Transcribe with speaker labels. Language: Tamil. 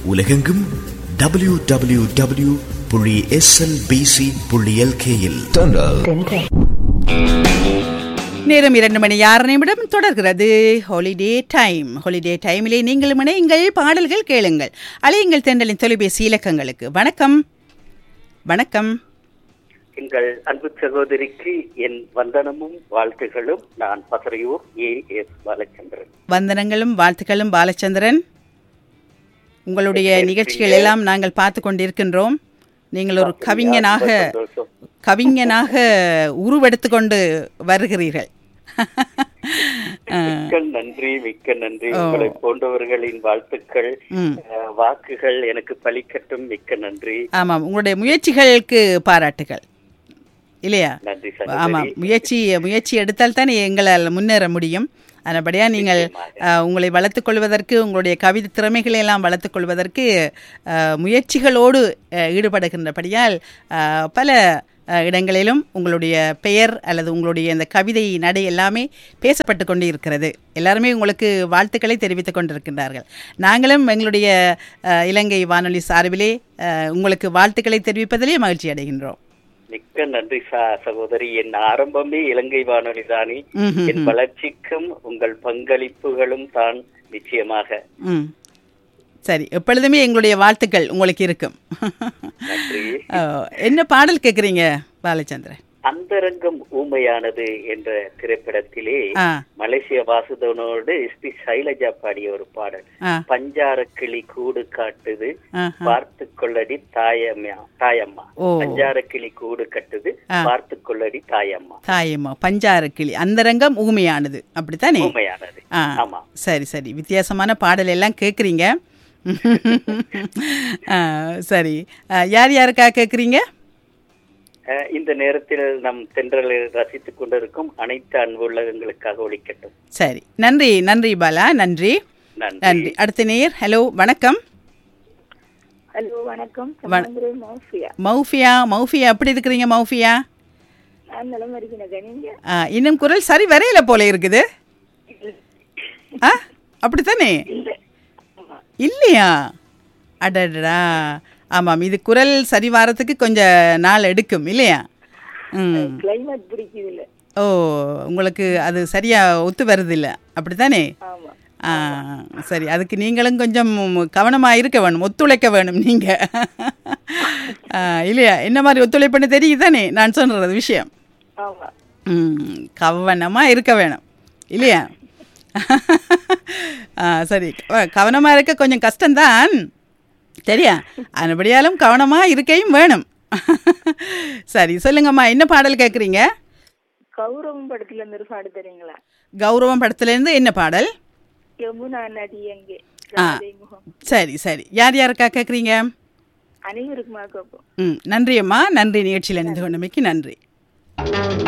Speaker 1: உலகெங்கும் டபிள்யூ டபிள்யூ டபிள்யூ புள்ளி எஸ்எல்பிசி புள்ளி எல்கேயில்
Speaker 2: நேரம் இரண்டு மணி ஆறு நிமிடம் தொடர்கிறது ஹாலிடே டைம் ஹாலிடே டைமிலே நீங்களும் இணையுங்கள் பாடல்கள் கேளுங்கள் அலையுங்கள் தென்றலின் தொலைபேசி இலக்கங்களுக்கு வணக்கம் வணக்கம்
Speaker 3: எங்கள் அன்பு சகோதரிக்கு என் வந்தனமும் வாழ்த்துகளும் நான் பசறையூர் ஏ எஸ் பாலச்சந்திரன்
Speaker 2: வந்தனங்களும் வாழ்த்துக்களும் பாலச்சந்திரன் உங்களுடைய நிகழ்ச்சிகள் எல்லாம் நாங்கள் பார்த்து கொண்டிருக்கின்றோம் நீங்கள் ஒரு கவிஞனாக
Speaker 3: சந்தோஷம்.
Speaker 2: கவிஞனாக உருவெடுத்து கொண்டு வருகிறீர்கள்
Speaker 3: மிக்க நன்றி மிக்க நன்றி உங்களை போன்றவர்களின் வாழ்த்துக்கள்
Speaker 2: ம்.
Speaker 3: அஹ், வாக்குகள் எனக்கு பலிக்கட்டும் மிக்க நன்றி
Speaker 2: ஆமாம் உங்களுடைய முயற்சிகளுக்கு பாராட்டுகள் இல்லையா
Speaker 3: நன்றி
Speaker 2: ஆமாம்
Speaker 3: சகோதரி
Speaker 2: முயற்சி முயற்சி எடுத்தால் தானே எங்களால் முன்னேற முடியும் அதன்படியாக நீங்கள் அஹ், உங்களை வளர்த்துக் கொள்வதற்கு உங்களுடைய கவிதை திறமைகளை எல்லாம் வளர்த்துக் கொள்வதற்கு அஹ், முயற்சிகளோடு அஹ், ஈடுபடுகின்றபடியால் அஹ், பல அஹ், இடங்களிலும் உங்களுடைய பெயர் அல்லது உங்களுடைய இந்த கவிதை நடை எல்லாமே பேசப்பட்டு கொண்டு இருக்கிறது எல்லாருமே உங்களுக்கு வாழ்த்துக்களை தெரிவித்துக் கொண்டிருக்கின்றார்கள் நாங்களும் எங்களுடைய அஹ், இலங்கை வானொலி சார்பிலே அஹ், உங்களுக்கு வாழ்த்துக்களை தெரிவிப்பதிலே மகிழ்ச்சி அடைகின்றோம்
Speaker 3: மிக்க நன்றி ச- சகோதரி என் ஆரம்பமே இலங்கை வானொலி தானே
Speaker 2: ம்ஹும்.
Speaker 3: என் வளர்ச்சிக்கும் உங்கள் பங்களிப்புகளும் தான் நிச்சயமாக
Speaker 2: ம் சரி எப்பொழுதுமே எங்களுடைய வாழ்த்துக்கள் உங்களுக்கு இருக்கும்
Speaker 3: நன்றி
Speaker 2: ஓ, என்ன பாடல் கேட்குறீங்க பாலச்சந்திரன்
Speaker 3: அந்தரங்கம் ஊமையானது என்ற திரைப்படத்திலே
Speaker 2: ஆ
Speaker 3: மலேசிய வாசுதவனோடு எஸ்பி சைலஜா பாடிய ஒரு பாடல்
Speaker 2: ஆ
Speaker 3: பஞ்சார கிளி கூடு காட்டுது
Speaker 2: ஆஹா.
Speaker 3: பார்த்து கொள்ளடி தாயம்மா தாயம்மா
Speaker 2: ஓ.
Speaker 3: பஞ்சார கிளி கூடு கட்டுது
Speaker 2: ஆ.
Speaker 3: பார்த்து கொள்ளடி தாயம்மா
Speaker 2: தாயம்மா பஞ்சார கிளி அந்தரங்கம் ஊமையானது அப்படித்தானே
Speaker 3: ஊமையானது
Speaker 2: ஆ
Speaker 3: ஆமா
Speaker 2: சரி சரி வித்தியாசமான பாடல் எல்லாம் கேட்குறீங்க ஆ, சரி ஆ, யார் யாருக்கா கேட்குறீங்க
Speaker 3: அஹ், இந்த நேரத்தில் நம் தென்றலை ரசித்துக் கொண்டிருக்கும் அனைத்து அன்புள்ளவங்களுக்காக ஒழிக்கட்டும்
Speaker 2: சரி நன்றி நன்றி பாலா நன்றி
Speaker 3: நன்றி
Speaker 2: நன்றி அடுத்த நேயர் ஹலோ வணக்கம்
Speaker 4: ஹலோ வணக்கம் சமந்திர மௌஃபியா
Speaker 2: மௌஃபியா மௌஃபியா எப்படி இருக்கிறீங்க மௌஃபியா
Speaker 4: நான் நிலம் இருக்கீங்க நீங்க
Speaker 2: ஆ, இன்னும் குரல் சரி வரையில போல இருக்குது ஆ அப்படித்தானே இல்லையா அடடா ஆமாம் இது குரல் சரி வாரத்துக்கு கொஞ்சம் நாள் எடுக்கும் இல்லையா ம்
Speaker 4: கிளைமேட் பிடிக்குது இல்ல
Speaker 2: ஓ உங்களுக்கு அது சரியா ஒத்து வருது இல்லை அப்படித்தானே
Speaker 4: ஆமா
Speaker 2: ஆ சரி அதுக்கு நீங்களும் கொஞ்சம் கவனமாக இருக்க வேணும் ஒத்துழைக்க வேணும் நீங்கள் இல்லையா என்ன மாதிரி ஒத்துழைப்புன்னு தெரியுதானே நான் சொல்கிறது விஷயம்
Speaker 4: ஆமா
Speaker 2: ம் கவனமாக இருக்க வேணும் இல்லையா ஆ சரி கவனமாக இருக்க கொஞ்சம் கஷ்டம்தான் சரியா அதுபடியாலும் கவனமாக இருக்கையும் வேணும் சரி சொல்லுங்கம்மா என்ன பாடல் கேட்குறீங்க
Speaker 4: கௌரவம் படத்துல இருந்து ஒரு பாடு தெரியுங்களா
Speaker 2: கௌரவம் படத்துலேருந்து என்ன பாடல்
Speaker 4: யமுனா நதி எங்கே
Speaker 2: ஆ.
Speaker 4: ராதை முகம்
Speaker 2: சரி சரி யார் யாருக்கா கேட்குறீங்க
Speaker 4: அனைவருக்குமா கேட்போம்
Speaker 2: ம் நன்றி அம்மா நன்றி நிகழ்ச்சியில் இணைந்து கொண்டமைக்கு நன்றி